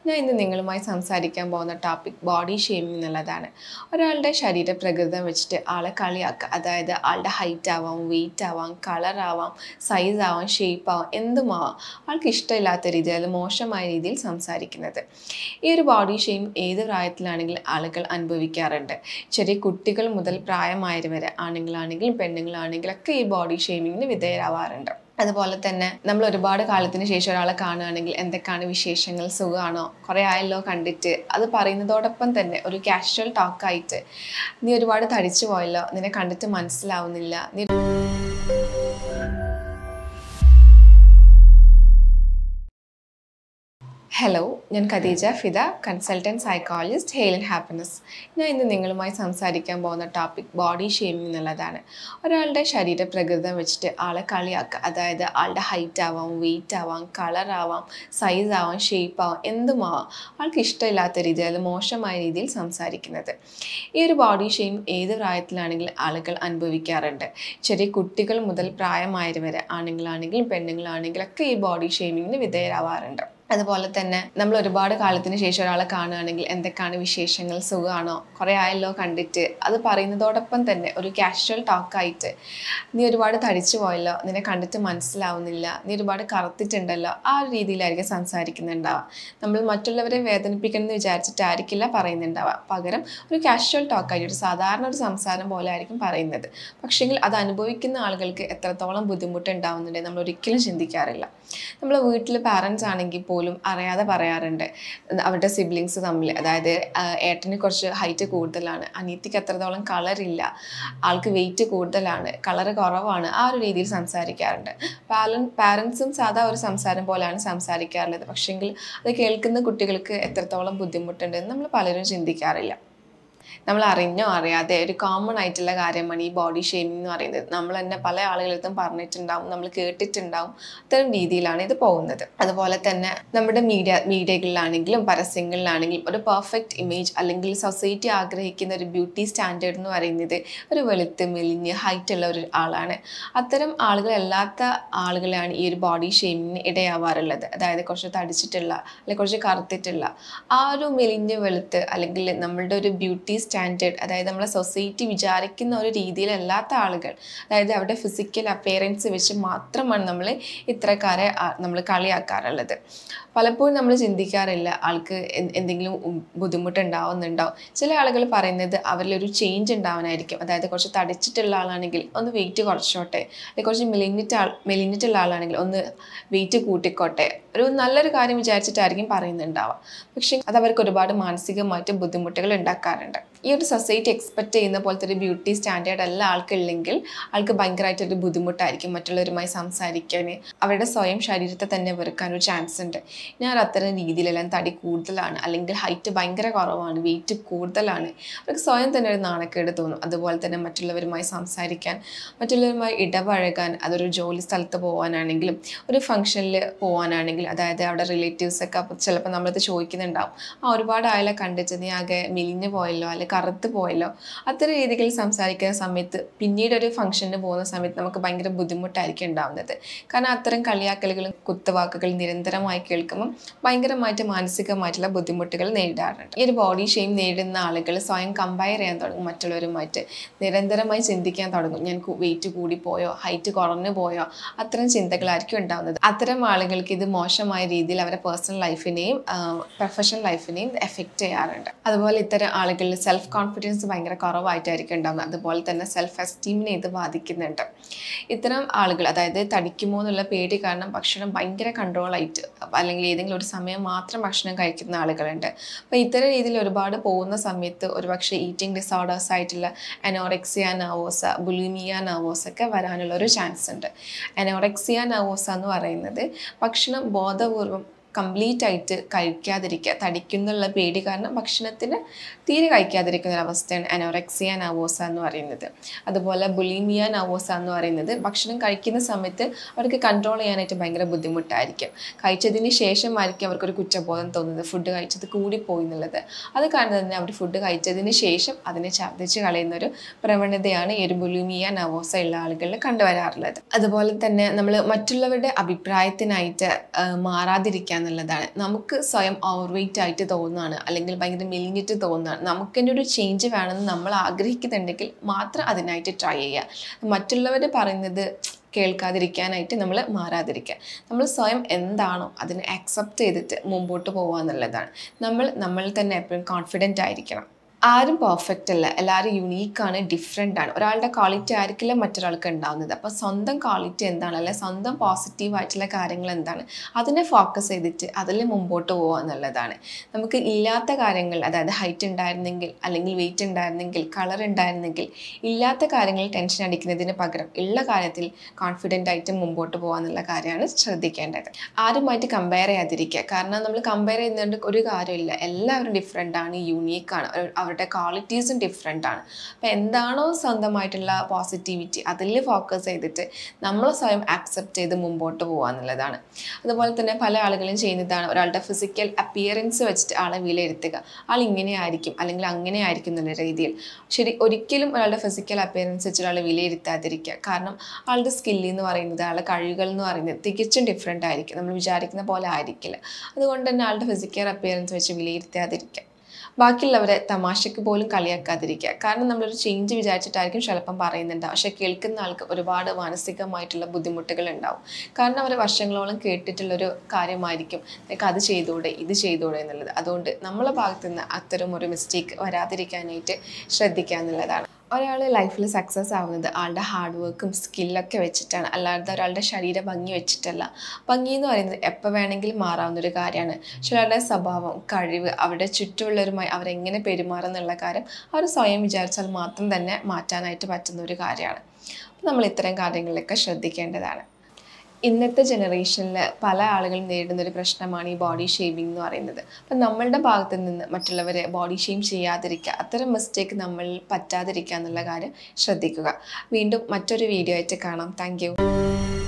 ഞാൻ ഇന്ന് നിങ്ങളുമായി സംസാരിക്കാൻ പോകുന്ന ടോപ്പിക് ബോഡി ഷേമിംഗ് എന്നുള്ളതാണ് ഒരാളുടെ ശരീരപ്രകൃതം വെച്ചിട്ട് ആളെ കളിയാക്കുക അതായത് ആളുടെ ഹൈറ്റ് ആവാം വെയിറ്റ് ആവാം കളർ ആവാം സൈസ് ആവാം ഷേപ്പ് ആവാം എന്തുമാവാം ആൾക്ക് ഇഷ്ടമില്ലാത്ത രീതിയിൽ അല്ലെങ്കിൽ മോശമായ രീതിയിൽ സംസാരിക്കുന്നത് ഈ ഒരു ബോഡി ഷെയിം ഏത് പ്രായത്തിലാണെങ്കിലും ആളുകൾ അനുഭവിക്കാറുണ്ട് ചെറിയ കുട്ടികൾ മുതൽ പ്രായമായവർ വരെ ആണുങ്ങളാണെങ്കിലും പെണ്ണുങ്ങളാണെങ്കിലും ഒക്കെ ഈ ബോഡി ഷെയിമിങ്ങിന് വിധേയരാവാറുണ്ട് അതുപോലെ തന്നെ നമ്മൾ ഒരുപാട് കാലത്തിന് ശേഷം ഒരാളെ കാണുകയാണെങ്കിൽ എന്തൊക്കെയാണ് വിശേഷങ്ങൾ സുഖമാണോ കുറേ ആയല്ലോ കണ്ടിട്ട് അത് പറയുന്നതോടൊപ്പം തന്നെ ഒരു കാഷ്വൽ ടോക്കായിട്ട് നീ ഒരുപാട് തടിച്ചു പോയല്ലോ നിന്നെ കണ്ടിട്ട് മനസ്സിലാവുന്നില്ല നീ ഹലോ ഞാൻ Khadeeja Fida consultant psychologist hale and happiness ഞാൻ ഇന്ന് നിങ്ങളുമായി സംസാരിക്കാൻ പോകുന്ന ടോപ്പിക് ബോഡി ഷേമിംഗ് എന്നുള്ളതാണ് ഒരാളുടെ ശരീരപ്രകൃതം വെച്ചിട്ട് ആളെ കളിയാക്കുക അതായത് ആളുടെ ഹൈറ്റ് ആവാം വെയിറ്റ് ആവാം കളർ ആവാം സൈസ് ആവാം ഷേപ്പ് ആവാം എന്തുമാവാം ആൾക്ക് ഇഷ്ടമില്ലാത്ത രീതിയിൽ അല്ലെങ്കിൽ മോശമായ രീതിയിൽ സംസാരിക്കുന്നത് ഈ ഒരു ബോഡി ഷെയിം ഏത് പ്രായത്തിലാണെങ്കിലും ആളുകൾ അനുഭവിക്കാറുണ്ട് ചെറിയ കുട്ടികൾ മുതൽ പ്രായമായവർ വരെ ആണുങ്ങളാണെങ്കിലും പെണ്ണുങ്ങളാണെങ്കിലും ഒക്കെ ഈ ബോഡി ഷെയിമിങ്ങിന് വിധേയരാവാറുണ്ട് അതുപോലെ തന്നെ നമ്മൾ ഒരുപാട് കാലത്തിന് ശേഷം ഒരാളെ കാണുകയാണെങ്കിൽ എന്തൊക്കെയാണ് വിശേഷങ്ങൾ സുഖമാണോ കുറേ ആയല്ലോ കണ്ടിട്ട് അത് പറയുന്നതോടൊപ്പം തന്നെ ഒരു കാഷ്വൽ ടോക്കായിട്ട് നീ ഒരുപാട് തടിച്ചു പോയല്ലോ നിന്നെ കണ്ടിട്ട് മനസ്സിലാവുന്നില്ല നീ ഒരുപാട് കറുത്തിട്ടുണ്ടല്ലോ ആ ഒരു രീതിയിലായിരിക്കും സംസാരിക്കുന്നുണ്ടാവുക നമ്മൾ മറ്റുള്ളവരെ വേദനിപ്പിക്കണം എന്ന് വിചാരിച്ചിട്ടായിരിക്കില്ല പറയുന്നുണ്ടാവുക പകരം ഒരു കാഷ്വൽ ടോക്കായിട്ട് ഒരു സാധാരണ ഒരു സംസാരം പോലെ ആയിരിക്കും പറയുന്നത് പക്ഷേങ്കിൽ അത് അനുഭവിക്കുന്ന ആളുകൾക്ക് എത്രത്തോളം ബുദ്ധിമുട്ട് ഉണ്ടാവുന്നുണ്ട് നമ്മൾ ഒരിക്കലും ചിന്തിക്കാറില്ല നമ്മൾ വീട്ടിൽ പാരൻസ് ആണെങ്കിൽ പോലും അറിയാതെ പറയാറുണ്ട് അവരുടെ സിബ്ലിങ്സ് തമ്മിൽ അതായത് ഏട്ടന് കുറച്ച് ഹൈറ്റ് കൂടുതലാണ് അനിയത്തിക്ക് എത്രത്തോളം കളറില്ല ആൾക്ക് വെയിറ്റ് കൂടുതലാണ് കളറ് കുറവാണ് ആ ഒരു രീതിയിൽ സംസാരിക്കാറുണ്ട് പാലൻ പാരൻസും സാധാ ഒരു സംസാരം പോലെയാണ് സംസാരിക്കാറുള്ളത് പക്ഷെങ്കിൽ അത് കേൾക്കുന്ന കുട്ടികൾക്ക് എത്രത്തോളം ബുദ്ധിമുട്ടുണ്ടെന്ന് നമ്മൾ പലരും ചിന്തിക്കാറില്ല നമ്മൾ അറിഞ്ഞോ അറിയാതെ ഒരു കോമൺ ആയിട്ടുള്ള കാര്യമാണ് ഈ ബോഡി ഷേമിംഗ് എന്ന് പറയുന്നത് നമ്മൾ തന്നെ പല ആളുകളടുത്തും പറഞ്ഞിട്ടുണ്ടാവും നമ്മൾ കേട്ടിട്ടുണ്ടാവും അത്തരം രീതിയിലാണ് ഇത് പോകുന്നത് അതുപോലെ തന്നെ നമ്മുടെ മീഡിയ മീഡിയകളിലാണെങ്കിലും പരസ്യങ്ങളിലാണെങ്കിലും ഒരു പെർഫെക്റ്റ് ഇമേജ് അല്ലെങ്കിൽ സൊസൈറ്റി ആഗ്രഹിക്കുന്ന ഒരു ബ്യൂട്ടി സ്റ്റാൻഡേർഡ് എന്ന് പറയുന്നത് ഒരു വെളുത്ത് മെലിഞ്ഞ് ഹൈറ്റ് ഉള്ള ഒരു ആളാണ് അത്തരം ആളുകളല്ലാത്ത ആളുകളാണ് ഈ ഒരു ബോഡി ഷേമിങ്ങിന് ഇടയാവാറുള്ളത് അതായത് കുറച്ച് തടിച്ചിട്ടുള്ള അല്ലെങ്കിൽ കുറച്ച് കറുത്തിട്ടുള്ള ആ ഒരു മെലിഞ്ഞ് വെളുത്ത് അല്ലെങ്കിൽ നമ്മളുടെ ഒരു ബ്യൂട്ടി സ്റ്റാൻഡേർഡ് അതായത് നമ്മളെ സൊസൈറ്റി വിചാരിക്കുന്ന ഒരു രീതിയിലല്ലാത്ത ആളുകൾ അതായത് അവരുടെ ഫിസിക്കൽ അപ്പിയറൻസ് വെച്ച് മാത്രമാണ് നമ്മൾ ഇത്തരക്കാരെ നമ്മൾ കളിയാക്കാറുള്ളത് പലപ്പോഴും നമ്മൾ ചിന്തിക്കാറില്ല ആൾക്ക് എന്തെങ്കിലും ബുദ്ധിമുട്ടുണ്ടാവുന്നുണ്ടോ ചില ആളുകൾ പറയുന്നത് അവരിലൊരു ചേഞ്ച് ഉണ്ടാവാനായിരിക്കും അതായത് കുറച്ച് തടിച്ചിട്ടുള്ള ആളാണെങ്കിൽ ഒന്ന് വെയിറ്റ് കുറച്ചോട്ടെ അല്ലെങ്കിൽ കുറച്ച് മെലിഞ്ഞിട്ട് ആൾ മെലിഞ്ഞിട്ടുള്ള ആളാണെങ്കിൽ ഒന്ന് വെയിറ്റ് കൂട്ടിക്കോട്ടെ ഒരു നല്ലൊരു കാര്യം വിചാരിച്ചിട്ടായിരിക്കും പറയുന്നുണ്ടാവുക പക്ഷേ അത് അവർക്ക് ഒരുപാട് മാനസികമായിട്ട് ബുദ്ധിമുട്ടുകൾ ഉണ്ടാക്കാറുണ്ട് ഈ ഒരു സൊസൈറ്റി എക്സ്പെക്ട് ചെയ്യുന്ന പോലത്തെ ഒരു ബ്യൂട്ടി സ്റ്റാൻഡേർഡ് അല്ല ആൾക്കുള്ളെങ്കിൽ ആൾക്ക് ഭയങ്കരമായിട്ടൊരു ബുദ്ധിമുട്ടായിരിക്കും മറ്റുള്ളവരുമായി സംസാരിക്കാൻ അവരുടെ സ്വയം ശരീരത്തെ തന്നെ വെറുക്കാൻ ഒരു ചാൻസ് ഉണ്ട് ഞാൻ അത്തരം രീതിയിലെല്ലാം തടി കൂടുതലാണ് അല്ലെങ്കിൽ ഹൈറ്റ് ഭയങ്കര കുറവാണ് വെയിറ്റ് കൂടുതലാണ് അവർക്ക് സ്വയം തന്നെ ഒരു നാണക്കേട് തോന്നും അതുപോലെ തന്നെ മറ്റുള്ളവരുമായി സംസാരിക്കാൻ മറ്റുള്ളവരുമായി ഇടപഴകാൻ അതൊരു ജോലി സ്ഥലത്ത് പോകാനാണെങ്കിലും ഒരു ഫംഗ്ഷനിൽ പോകാനാണെങ്കിലും അതായത് അവിടെ റിലേറ്റീവ്സൊക്കെ അപ്പോൾ ചിലപ്പോൾ നമ്മളത് ചോദിക്കുന്നുണ്ടാവും ആ ഒരുപാട് ആളെ കണ്ടിട്ട് നീ ആകെ മെലിഞ്ഞു പോയല്ലോ അല്ലെങ്കിൽ കറുത്ത് പോയല്ലോ അത്തരം രീതികളിൽ സംസാരിക്കുന്ന സമയത്ത് പിന്നീട് ഒരു ഫംഗ്ഷന് പോകുന്ന സമയത്ത് നമുക്ക് ഭയങ്കര ബുദ്ധിമുട്ടായിരിക്കും ഉണ്ടാവുന്നത് കാരണം അത്തരം കളിയാക്കലുകളും കുത്തുവാക്കുകൾ നിരന്തരമായി കേൾക്കുമ്പോൾ ഭയങ്കരമായിട്ട് മാനസികമായിട്ടുള്ള ബുദ്ധിമുട്ടുകൾ നേരിടാറുണ്ട് ഈ ഒരു ബോഡി ഷെയിം നേരിടുന്ന ആളുകൾ സ്വയം കമ്പയർ ചെയ്യാൻ തുടങ്ങും മറ്റുള്ളവരുമായിട്ട് നിരന്തരമായി ചിന്തിക്കാൻ തുടങ്ങും ഞാൻ വെയിറ്റ് കൂടി പോയോ ഹൈറ്റ് കുറഞ്ഞു പോയോ അത്തരം ചിന്തകളായിരിക്കും ഉണ്ടാവുന്നത് അത്തരം ആളുകൾക്ക് ഇത് മോശമായ രീതിയിൽ അവരുടെ പേഴ്സണൽ ലൈഫിനെയും പ്രൊഫഷണൽ ലൈഫിനെയും എഫക്റ്റ് ചെയ്യാറുണ്ട് അതുപോലെ ഇത്തരം ആളുകളിൽ സെൽഫ് കോൺഫിഡൻസ് ഭയങ്കര കുറവായിട്ടായിരിക്കും ഉണ്ടാകുന്നത് അതുപോലെ തന്നെ സെൽഫ് എസ്റ്റീമിനെ ഇത് ബാധിക്കുന്നുണ്ട് ഇത്തരം ആളുകൾ അതായത് തടിക്കുമോ എന്നുള്ള പേടി കാരണം ഭക്ഷണം ഭയങ്കര കൺട്രോളായിട്ട് അല്ലെങ്കിൽ ഏതെങ്കിലും ഒരു സമയം മാത്രം ഭക്ഷണം കഴിക്കുന്ന ആളുകളുണ്ട് അപ്പോൾ ഇത്തരം രീതിയിൽ ഒരുപാട് പോകുന്ന സമയത്ത് ഒരുപക്ഷെ ഈറ്റിംഗ് ഡിസോർഡേഴ്സ് ആയിട്ടുള്ള അനോറെക്സിയ നവോസ ബുലിമിയ നവോസ ഒക്കെ വരാനുള്ള ഒരു ചാൻസ് ഉണ്ട് അനോറെക്സിയ നവോസ എന്ന് പറയുന്നത് ഭക്ഷണം ബോധപൂർവം കംപ്ലീറ്റ് ആയിട്ട് കഴിക്കാതിരിക്കുക തടിക്കുന്നുള്ള പേടി കാരണം ഭക്ഷണത്തിന് തീരെ കഴിക്കാതിരിക്കുന്ന ഒരു അവസ്ഥയാണ് അനോറക്സിയ നവോസ എന്ന് പറയുന്നത് അതുപോലെ ബുലിമിയ നവോസ എന്ന് പറയുന്നത് ഭക്ഷണം കഴിക്കുന്ന സമയത്ത് അവർക്ക് കൺട്രോൾ ചെയ്യാനായിട്ട് ഭയങ്കര ബുദ്ധിമുട്ടായിരിക്കും കഴിച്ചതിന് ശേഷമായിരിക്കും അവർക്കൊരു കുറ്റബോധം തോന്നുന്നത് ഫുഡ് കഴിച്ചത് കൂടിപ്പോയി എന്നുള്ളത് അത് കാരണം തന്നെ അവർ ഫുഡ് കഴിച്ചതിന് ശേഷം അതിനെ ഛർദ്ദിച്ച് കളയുന്ന ഒരു പ്രവണതയാണ് ഈ ഒരു ബുലിമിയ നവോസ ഉള്ള ആളുകളിൽ കണ്ടുവരാറുള്ളത് അതുപോലെ തന്നെ നമ്മൾ മറ്റുള്ളവരുടെ അഭിപ്രായത്തിനായിട്ട് ആ, മാറാതിരിക്കാൻ എന്നുള്ളതാണ് നമുക്ക് സ്വയം ഓവർ വെയിറ്റ് ആയിട്ട് തോന്നുകയാണ് അല്ലെങ്കിൽ ഭയങ്കര മെലിഞ്ഞിട്ട് തോന്നുകയാണ് നമുക്ക് തന്നെ ഒരു ചേഞ്ച് വേണമെന്ന് നമ്മൾ ആഗ്രഹിക്കുന്നുണ്ടെങ്കിൽ മാത്രം അതിനായിട്ട് ട്രൈ ചെയ്യുക മറ്റുള്ളവർ പറയുന്നത് കേൾക്കാതിരിക്കാനായിട്ട് നമ്മൾ മാറാതിരിക്കുക നമ്മൾ സ്വയം എന്താണോ അതിനെ അക്സെപ്റ്റ് ചെയ്തിട്ട് മുമ്പോട്ട് പോകുക എന്നുള്ളതാണ് നമ്മൾ നമ്മളിൽ തന്നെ എപ്പോഴും കോൺഫിഡൻ്റ് ആയിരിക്കണം ആരും പെർഫെക്റ്റ് അല്ല എല്ലാവരും യുണീക്കാണ് ഡിഫറെൻ്റ് ആണ് ഒരാളുടെ ക്വാളിറ്റി ആയിരിക്കില്ല മറ്റൊരാൾക്ക് ഉണ്ടാകുന്നത് അപ്പോൾ സ്വന്തം ക്വാളിറ്റി എന്താണ് അല്ലെങ്കിൽ സ്വന്തം പോസിറ്റീവ് ആയിട്ടുള്ള കാര്യങ്ങൾ എന്താണ് അതിനെ ഫോക്കസ് ചെയ്തിട്ട് അതിൽ മുമ്പോട്ട് പോകുക എന്നുള്ളതാണ് നമുക്ക് ഇല്ലാത്ത കാര്യങ്ങൾ അതായത് ഹൈറ്റ് ഉണ്ടായിരുന്നെങ്കിൽ അല്ലെങ്കിൽ വെയിറ്റ് ഉണ്ടായിരുന്നെങ്കിൽ കളർ ഉണ്ടായിരുന്നെങ്കിൽ ഇല്ലാത്ത കാര്യങ്ങളിൽ ടെൻഷൻ അടിക്കുന്നതിന് പകരം ഉള്ള കാര്യത്തിൽ കോൺഫിഡൻ്റ് ആയിട്ട് മുമ്പോട്ട് പോകുക എന്നുള്ള കാര്യമാണ് ശ്രദ്ധിക്കേണ്ടത് ആരുമായിട്ട് കമ്പയർ ചെയ്യാതിരിക്കുക കാരണം നമ്മൾ കമ്പയർ ചെയ്യുന്നതുകൊണ്ട് ഒരു കാര്യമില്ല എല്ലാവരും ഡിഫറെൻ്റ് ആണ് യൂണീക്കാണ് അവരുടെ ക്വാളിറ്റീസും ഡിഫറെൻ്റ് ആണ് അപ്പോൾ എന്താണോ സ്വന്തമായിട്ടുള്ള പോസിറ്റിവിറ്റി അതിൽ ഫോക്കസ് ചെയ്തിട്ട് നമ്മൾ സ്വയം ആക്സെപ്റ്റ് ചെയ്ത് മുമ്പോട്ട് പോകുക എന്നുള്ളതാണ് അതുപോലെ തന്നെ പല ആളുകളും ചെയ്യുന്നതാണ് ഒരാളുടെ ഫിസിക്കൽ അപ്പിയറൻസ് വെച്ചിട്ട് ആളെ വിലയിരുത്തുക ആൾ ഇങ്ങനെ ആയിരിക്കും അല്ലെങ്കിൽ അങ്ങനെ ആയിരിക്കും എന്നുള്ള രീതിയിൽ ശരി ഒരിക്കലും ഒരാളുടെ ഫിസിക്കൽ അപ്പിയറൻസ് വെച്ച് ഒരാളെ വിലയിരുത്താതിരിക്കുക കാരണം ആളുടെ സ്കില്ല് എന്ന് പറയുന്നത് ആളുടെ കഴിവുകൾ എന്ന് പറയുന്നത് തികച്ചും ഡിഫറെൻ്റ് ആയിരിക്കും നമ്മൾ വിചാരിക്കുന്ന പോലെ ആയിരിക്കില്ല അതുകൊണ്ട് തന്നെ ആളുടെ ഫിസിക്കൽ അപ്പിയറൻസ് വെച്ച് വിലയിരുത്താതിരിക്കുക ബാക്കിയുള്ളവരെ തമാശയ്ക്ക് പോലും കളിയാക്കാതിരിക്കുക കാരണം നമ്മളൊരു ചേഞ്ച് വിചാരിച്ചിട്ടായിരിക്കും ചിലപ്പം പറയുന്നുണ്ടാവും പക്ഷെ കേൾക്കുന്ന ആൾക്ക് ഒരുപാട് മാനസികമായിട്ടുള്ള ബുദ്ധിമുട്ടുകൾ ഉണ്ടാവും കാരണം അവർ വർഷങ്ങളോളം കേട്ടിട്ടുള്ളൊരു കാര്യമായിരിക്കും നിനക്ക് അത് ചെയ്തൂടെ ഇത് ചെയ്തൂടെ എന്നുള്ളത് അതുകൊണ്ട് നമ്മളെ ഭാഗത്തു നിന്ന് അത്തരം ഒരു മിസ്റ്റേക്ക് വരാതിരിക്കാനായിട്ട് ശ്രദ്ധിക്കുക എന്നുള്ളതാണ് ഒരാൾ ലൈഫിൽ സക്സസ് ആവുന്നത് ആളുടെ ഹാർഡ് വർക്കും സ്കില്ലൊക്കെ വെച്ചിട്ടാണ് അല്ലാതെ ഒരാളുടെ ശരീര ഭംഗി വെച്ചിട്ടല്ല ഭംഗി എന്ന് പറയുന്നത് എപ്പോൾ വേണമെങ്കിലും മാറാവുന്ന ഒരു കാര്യമാണ് പക്ഷെ ഒരാളുടെ സ്വഭാവം കഴിവ് അവരുടെ ചുറ്റുമുള്ളവരുമായി അവരെങ്ങനെ പെരുമാറുന്നുള്ള കാര്യം അവർ സ്വയം വിചാരിച്ചാൽ മാത്രം തന്നെ മാറ്റാനായിട്ട് പറ്റുന്ന ഒരു കാര്യമാണ് അപ്പോൾ നമ്മൾ ഇത്തരം കാര്യങ്ങളിലൊക്കെ ശ്രദ്ധിക്കേണ്ടതാണ് ഇന്നത്തെ ജനറേഷനിൽ പല ആളുകളും നേരിടുന്ന ഒരു പ്രശ്നമാണ് ഈ ബോഡി ഷേവിംഗ് എന്ന് പറയുന്നത് അപ്പം നമ്മളുടെ ഭാഗത്ത് നിന്ന് മറ്റുള്ളവരെ ബോഡി ഷെയിം ചെയ്യാതിരിക്കുക അത്തരം മിസ്റ്റേക്ക് നമ്മൾ പറ്റാതിരിക്കുക എന്നുള്ള കാര്യം ശ്രദ്ധിക്കുക വീണ്ടും മറ്റൊരു വീഡിയോ ആയിട്ട് കാണാം താങ്ക്